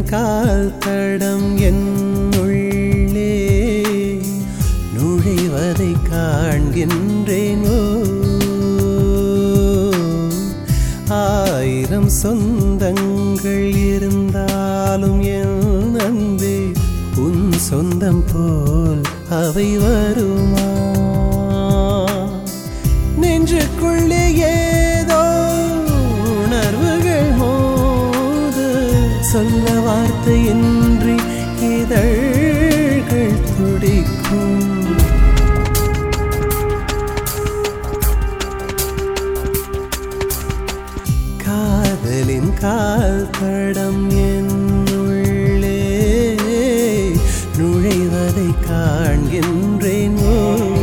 கால் தடம் என்னுள்ளே நுழைவதை காண்கின்றேனோ ஆயிரம் சொந்தங்கள் இருந்தாலும் என் அன்பே உன் சொந்தம் போல் அவை வருமா நெஞ்சுக்குள்ளே ஏதோ உணர்வுகள் மோத சொல்ல வார்த்தையின்றி இதழ்கள் துடிக்கும் காதலின் கால் தடம் என்னுள்ளே நுழைவதை காண்கின்றேன் ஓ.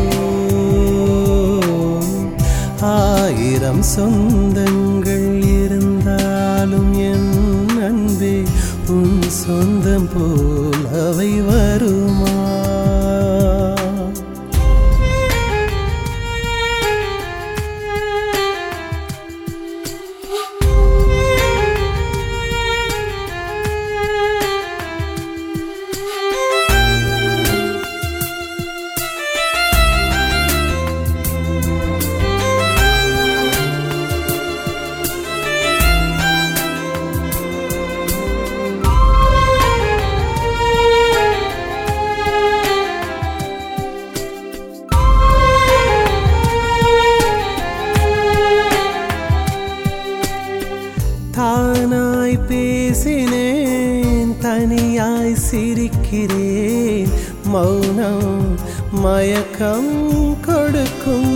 ஆயிரம் சொந்தங்கள் இருந்தாலும் என் அன்பே உன் சொந்தம் போல் அவை வருமா தானாய் பேசினேன் தனியாய் சிரிக்கிறேன் மௌனம் மயக்கம் கொடுக்கும்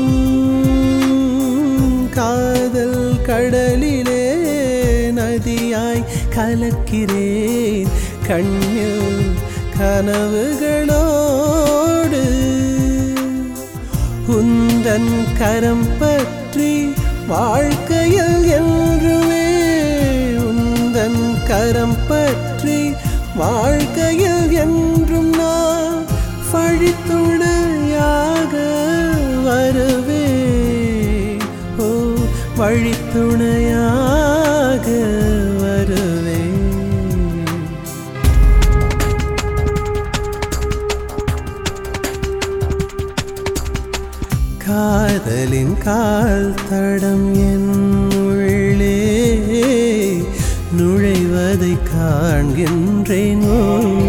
காதல் கடலிலே நதியாய் கலக்கிறேன் கண்ணில் கனவுகளோடு உந்தன் கரம் பற்றி வாழ்க்கையில் என்றுமே உந்தன் கரம் பற்றி வாழ்க்கையில் என்றும் நான் வழித்துணையாக வருவே ஓ வழித்துணையாக வருவே காதலின் கால் தடம் என் உள்ளே நுழைவதை காண்கின்றேன் ஓ.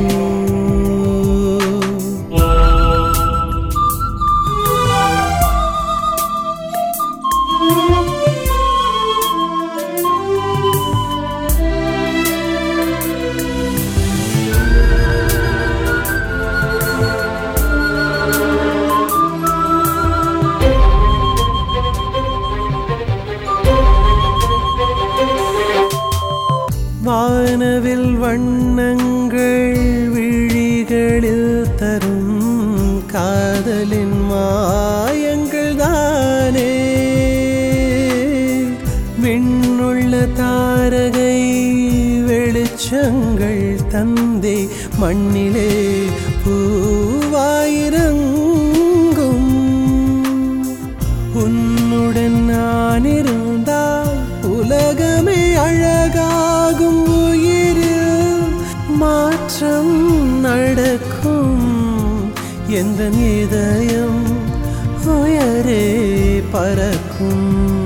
வானவில் வண்ணங்கள் விழிகளில் தரும் காதலின் மாயங்கள் தானே விண்ணுள்ள தாரகை வெளிச்சங்கள் தந்தே மண்ணிலே பூவாயிரங்கும் உன்னுடன் நான் இருந்தால் உலகமே அழகாகும் உயிரில் மாற்றம் நடக்கும் எந்த இதயம் உயரே பறக்கும்